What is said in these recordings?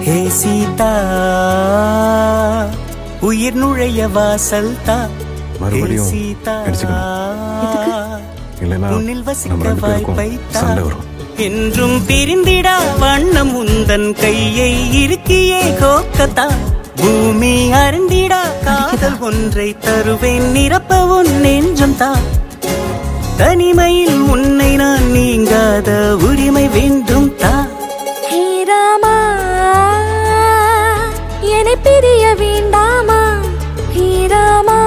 ஹே சீதா உயிர் நுழைய வாசல் தா மறுபடியும் ஹே சீதா அடிச்சுக்கணும். இல்லைன்னா உன்னில் நம்ம வசிக்க ரெண்டு பேருக்கும் வாய்ப்பை தா சண்டை வரும் என்றும் பிரிந்திடா வண்ணம் உந்தன் கையை இருக்கியே கோக்கத்தா பூமி அருந்திடா காதல் ஒன்றை தருவேன் நிரப்ப உன் நெஞ்சம் தா தனிமையில் உன்னை நான் நீங்காத உரிமை வேண்டும் தா ஹே ராமா என்னை பிரிய வேண்டாமா ஹே ராமா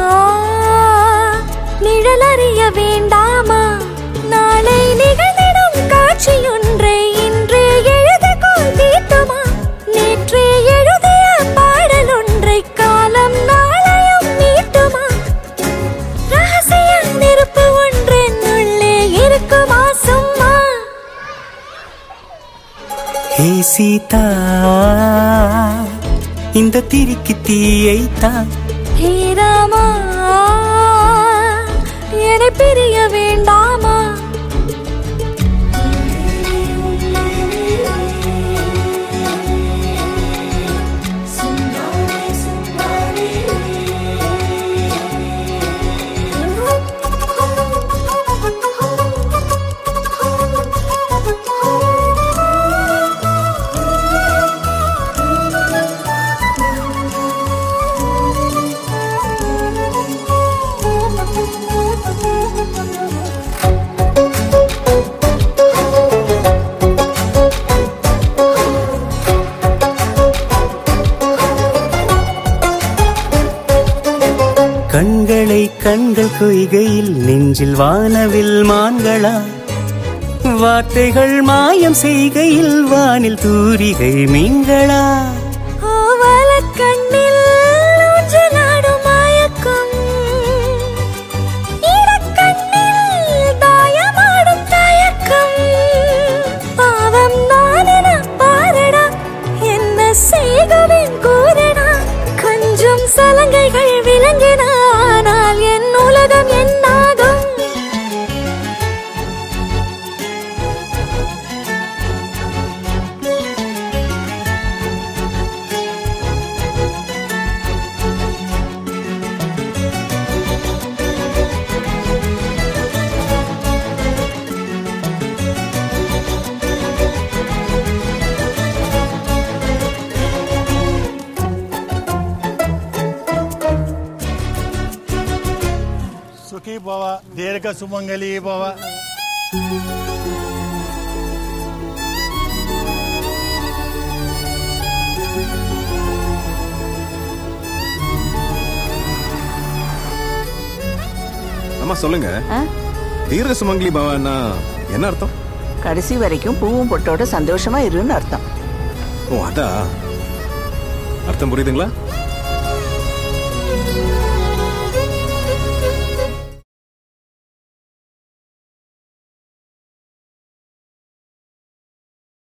நிழல் அறிய வேண்டாமா நாளை நிகழ்ந்திடும் காட்சியொன்றை இன்றே எழுதுகோள் தீட்டுமா நேற்றே எழுதிய பாடல் ஒன்றை காலம் நாளையும் மீட்டுமா ரகசிய நெருப்பு ஒன்றென் உள்ளே இருக்குமா சும்மா ஹே சீதா இந்த திரிக்கு தீயை தா ஹே ராமா என்னை பிரிய வேண்டாமா கண்களை கண்கள் கொய்கையில் நெஞ்சில் வானவில் மான்களா வார்த்தைகள் மாயம் செய்கையில் வானில் தூரிகை மீன்களா ஓவலக் கண்ணில் ஊஞ்சலாடும் மயக்கம். ஈரக்கண்ணில் தாயமாடும் தயக்கம். பாவம் நானென பாரடா, என்ன செய்குவேன் கூறடா. கொஞ்சம் சலங்கைகள் விளங்கின ஆனால் என் உலகம் என்னாகும் సుఖీ భవ దీర్ఘ సుమంగళీ భవ அம்மா சொல்லுங்க ஆ? தீர்க்க சுமங்கலி பவான்னா என்ன அர்த்தம் கடைசி வரைக்கும் பூவும் பொட்டோட சந்தோஷமா இருன்னு அர்த்தம் ஓ அதா அர்த்தம் புரியுதுங்களா